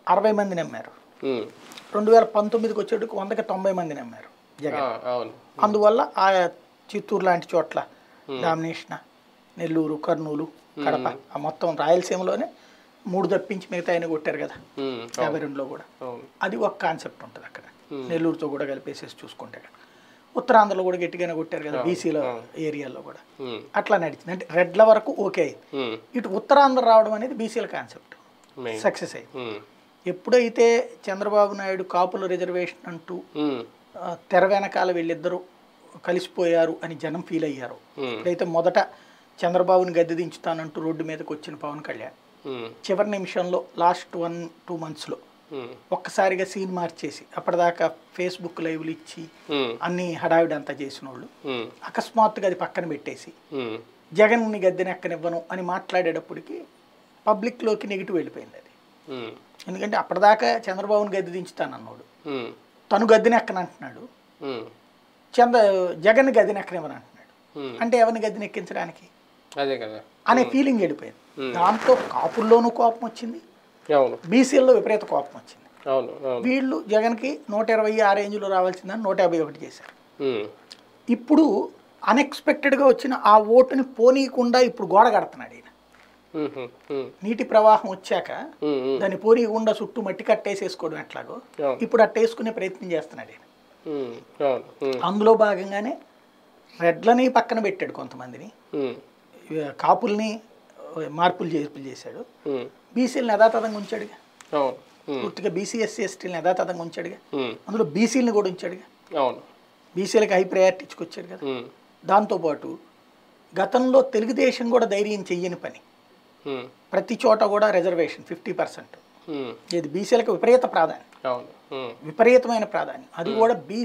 అరవై మందిని అమ్మారు ఉమ్. రెండు వేల పంతొమ్మిదికి వచ్చేటికి వందకి తొంభై మందిని అమ్మారు జగన్ ఆ, అవును అందువల్ల ఆ చిత్తూరు లాంటి చోట్ల డామినేషన్ నెల్లూరు కర్నూలు కడప ఆ మొత్తం రాయలసీమలోనే మూడు తప్పించి మిగతా ఆయన కొట్టారు కదా ఉమ్. యాభై రెండులో కూడా అవును అది ఒక కాన్సెప్ట్ ఉంటుంది అక్కడ నెల్లూరుతో కూడా కలిపేసేసి చూసుకుంటే అక్కడ ఉత్తరాంధ్రలో కూడా గట్టిగానే కొట్టారు కదా బీసీల ఏరియాలో కూడా ఉమ్. అట్లా నడిచింది అంటే రెడ్ల వరకు ఓకే అయింది ఉమ్. ఇటు ఉత్తరాంధ్ర రావడం అనేది బీసీల కాన్సెప్ట్ మెయిన్ సక్సెస్ అయింది ఉమ్. ఎప్పుడైతే చంద్రబాబు నాయుడు కాపుల రిజర్వేషన్ అంటూ ఉమ్. ఆ, తెర వెనకాల వీళ్ళిద్దరూ కలిసిపోయారు అని జనం ఫీల్ అయ్యారు ఉమ్. ఇప్పుడైతే మొదట చంద్రబాబుని గద్దె దించుతానంటూ రోడ్డు మీదకి వచ్చిన పవన్ కళ్యాణ్ ఉమ్. చివరి నిమిషంలో లాస్ట్ వన్ టూ మంత్స్లో ఉమ్. ఒక్కసారిగా సీన్ మార్చేసి అప్పటిదాకా ఫేస్బుక్ లైవ్లు ఇచ్చి ఉమ్. అన్ని హడావిడి అంతా చేసిన వాళ్ళు ఉమ్. అకస్మాత్తుగా అది పక్కన పెట్టేసి ఉమ్. జగన్ని గద్దెనెక్కనివ్వను అని మాట్లాడేటప్పటికి పబ్లిక్లోకి నెగిటివ్ వెళ్ళిపోయింది అది ఉమ్. ఎందుకంటే అప్పటిదాకా చంద్రబాబుని గద్దె దించుతానన్నాడు ఉమ్. తను గద్దెనెక్కనంటున్నాడు ఉమ్. చంద్ర జగన్ గద్దెనెక్కనివ్వను అంటున్నాడు ఉమ్. అంటే ఎవరిని గద్దెనెక్కించడానికి అదే కదా అనే ఫీలింగ్ వెళ్ళిపోయింది దాంతో కాపుల్లోనూ కోపం వచ్చింది అవును బీసీల్లో విపరీత కోపం వచ్చింది అవును అవును వీళ్ళు జగన్కి నూట ఇరవై ఆ రేంజ్లో రావాల్సిందని నూట యాభై ఒకటి చేశారు ఉమ్. ఇప్పుడు అన్ఎక్స్పెక్టెడ్గా వచ్చిన ఆ ఓటుని పోనీయకుండా ఇప్పుడు గోడ కడుతున్నాడు ఈయన ఉమ్. ఉమ్. ఉమ్. నీటి ప్రవాహం వచ్చాక ఉమ్. ఉమ్. దాన్ని పోనీయకుండా చుట్టూ మట్టి కట్టేసేసుకోవడం ఎట్లాగో అవును. ఇప్పుడు అట్టేసుకునే ప్రయత్నం చేస్తున్నాడు ఈయన ఉమ్. అవును ఉమ్. అందులో భాగంగానే రెడ్లని పక్కన పెట్టాడు కొంతమందిని ఉమ్. ఇక కాపుల్ని ఆ, మార్పులు చేర్పులు చేశాడు ఉమ్. బీసీలను యథాతథంగా ఉంచాడుగా అవును ఉమ్. పూర్తిగా బీసీ ఎస్సీ ఎస్టీలను యథాతథంగా ఉంచాడుగా ఉమ్. అందులో బీసీలని కూడా ఉంచాడుగా అవును బీసీలకు హై ప్రయారిటీ ఇచ్చుకొచ్చాడు కదా ఉమ్. దాంతోపాటు గతంలో తెలుగుదేశం కూడా ధైర్యం చెయ్యని పని ఉమ్. ప్రతి చోట కూడా రిజర్వేషన్ ఫిఫ్టీ పర్సెంట్ ఉమ్. ఇది బీసీలకు విపరీత ప్రాధాన్యం అవును ఉమ్. విపరీతమైన ప్రాధాన్యం అది కూడా బీ